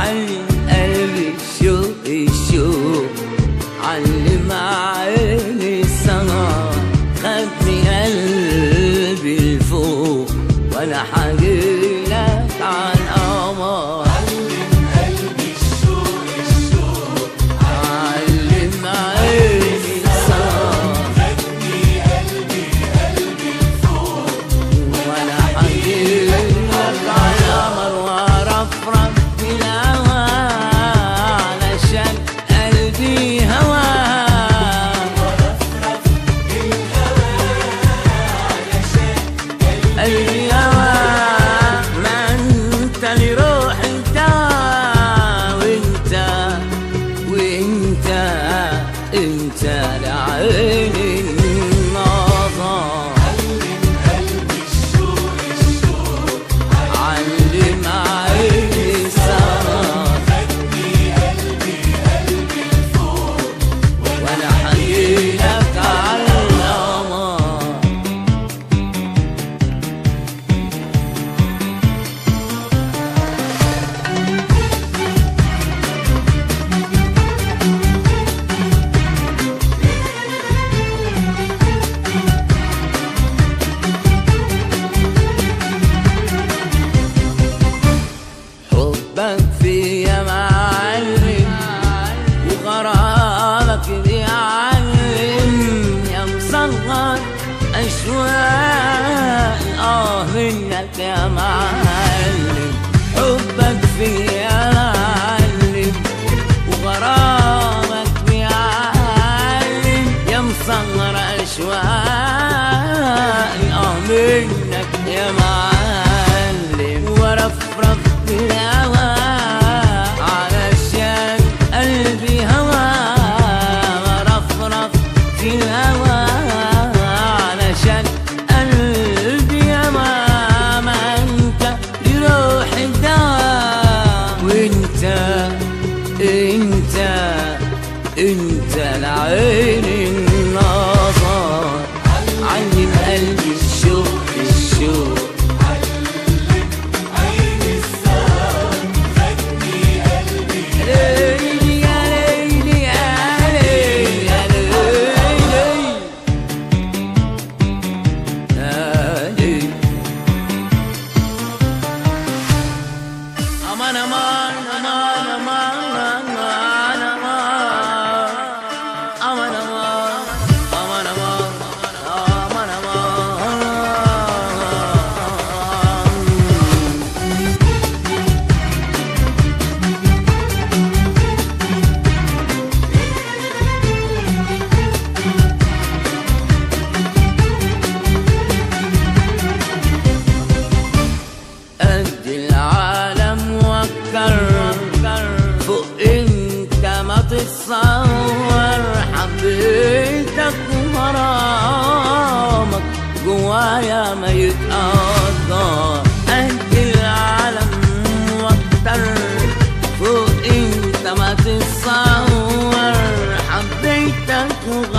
علم قلبي الشوق الشوق علم عيني السهر خدني قلبي لفوق وانا حاجيلك على القمر علم عيني السهر وانا حاجيلك على القمر وارفرف في الهوى علشان قلبي هوى قلبي هوى ما انت اللي روح انت وانت وانت انت لعيني النظر علم عيني السهر وانا حيلك على القمر حبك فيا معلم وغرامك بيعلم يا مصغر أشواق آه منك يا معلم حبك فيا معلم وغرامك بيعلم يا مصغر أشواق آه منك يا معلم ورفرف بالهوى علشان قلبي هوى ورفرف في الهوى علشان قلبي هوى ما انت يروح الدواء وانت انت انت العين النظر علم قلبي الشوق الشوق ليلي يا ليلي يا ليلي يا ليلي يا ليلي أمان أمان أمان أمان أمان أمان أمان أمان أمان أمان أمان أمان قد العالم وكر فوق انت ما تتصور حبيتك وغرامك جوايا ما يتقدر قد العالم وكر فوق انت ما تتصور حبيتك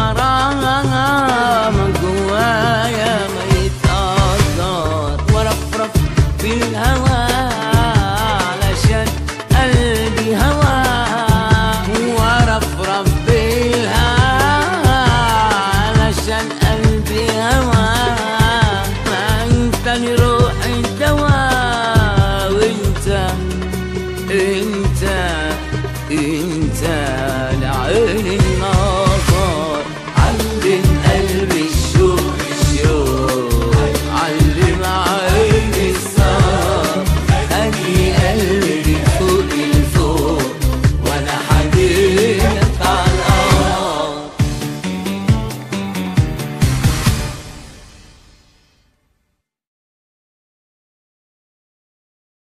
وغرامك جوايا ما يتقدر ورفرف في الهوى